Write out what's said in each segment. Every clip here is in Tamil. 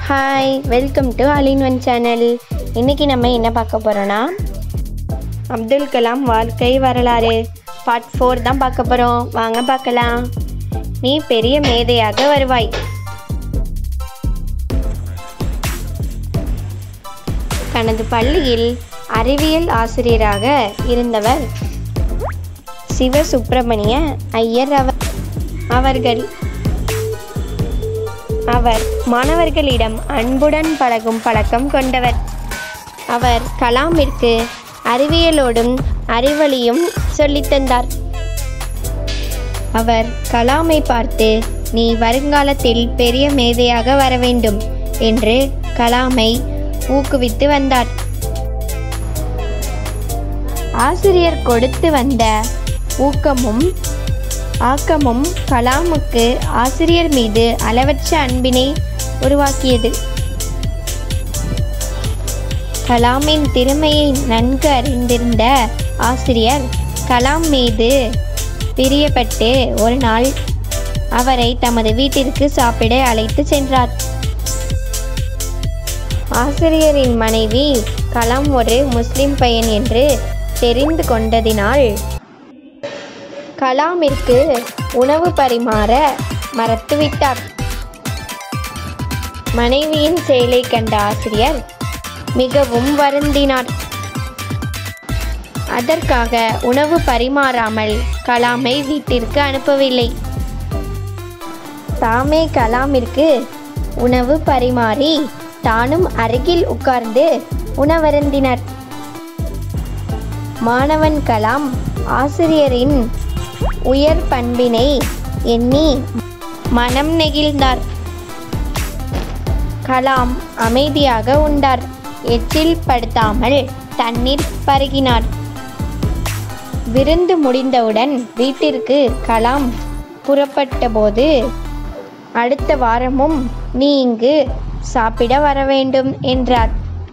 hi welcome to all in one channel இன்னைக்கு நம்ம என்ன பார்க்க போகிறோன்னா அப்துல் கலாம் வாழ்க்கை வரலாறு பார்ட் ஃபோர் தான் பார்க்க போகிறோம் வாங்க பார்க்கலாம் நீ பெரிய மேதையாக வருவாய் தனது பள்ளியில் அறிவியல் ஆசிரியராக இருந்தவர் சிவசுப்பிரமணிய ஐயர் அவர் அவர்கள் அவர் மாணவர்களிடம் அன்புடன் பழகும் பழக்கம் கொண்டவர் அவர் கலாமிற்கு அறிவியலோடும் அறிவொளியும் சொல்லித்தந்தார் அவர் கலாமை பார்த்து நீ வருங்காலத்தில் பெரிய மேதையாக வர வேண்டும் என்று கலாமை ஊக்குவித்து வந்தார் ஆசிரியர் கொடுத்து வந்த ஊக்கமும் ஆக்கமும் கலாமுக்கு ஆசிரியர் மீது அளவற்ற அன்பினை உருவாக்கியது கலாமின் திறமையை நன்கு அறிந்திருந்த ஆசிரியர் கலாம் மீது பிரியப்பட்டு ஒரு நாள் அவரை தமது வீட்டிற்கு சாப்பிட அழைத்து சென்றார் ஆசிரியரின் மனைவி கலாம் ஒரு முஸ்லிம் பையன் என்று தெரிந்து கொண்டதினால் கலாமிற்கு உணவு பரிமாற மறத்துவிட்டார் மனைவியின் செயலை கண்ட ஆசிரியர் மிகவும் வருந்தினார் அதற்காக உணவு பரிமாறாமல் கலாமை வீட்டிற்கு அனுப்பவில்லை தாமே கலாமிற்கு உணவு பரிமாறி தானும் அருகில் உட்கார்ந்து உணவருந்தினர் மாணவன் கலாம் ஆசிரியரின் உயர் பண்பினை எண்ணி மனம் நெகிழ்ந்தார் கலாம் அமைதியாக உண்டார் எச்சில் படுத்தாமல் தண்ணீர் பருகினார் விருந்து முடிந்தவுடன் வீட்டிற்கு கலாம் புறப்பட்டபோது அடுத்த வாரமும் நீ இங்கு சாப்பிட வர வேண்டும் என்றார்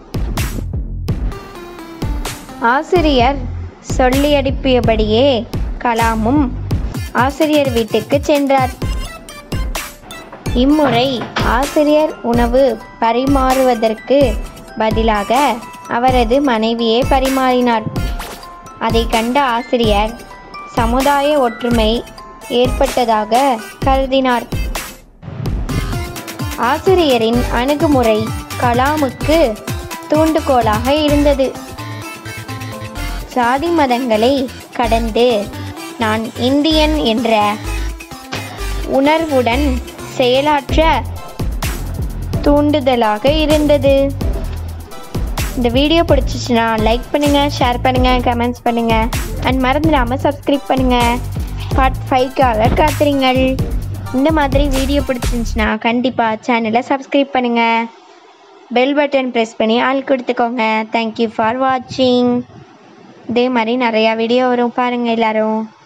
ஆசிரியர் சொல்லி அனுப்பியபடியே கலாமும் ஆசிரியர் வீட்டுக்கு சென்றார் இம்முறை ஆசிரியர் உணவு பரிமாறுவதற்கு பதிலாக அவரது மனைவியே பரிமாறினார் அதை கண்ட ஆசிரியர் சமுதாய ஒற்றுமை ஏற்பட்டதாக கருதினார் ஆசிரியரின் அணுகுமுறை கலாமுக்கு தூண்டுகோலாக இருந்தது சாதி மதங்களை கடந்து நான் இந்தியன் என்ற உணர்வுடன் செயலாற்ற தூண்டுதலாக இருந்தது இந்த வீடியோ பிடிச்சிச்சுன்னா லைக் பண்ணுங்கள் ஷேர் பண்ணுங்கள் கமெண்ட்ஸ் பண்ணுங்கள் அண்ட் மறந்துடாமல் சப்ஸ்கிரைப் பண்ணுங்கள் பார்ட் ஃபைவ்க்காக காத்துறீங்கள் இந்த மாதிரி வீடியோ பிடிச்சிருந்துச்சுன்னா கண்டிப்பாக சேனலை சப்ஸ்கிரைப் பண்ணுங்கள் பெல் பட்டன் ப்ரெஸ் பண்ணி ஆள் கொடுத்துக்கோங்க தேங்க்யூ ஃபார் வாட்சிங் இதே மாதிரி நிறையா வீடியோ வரும் பாருங்கள் எல்லாரும்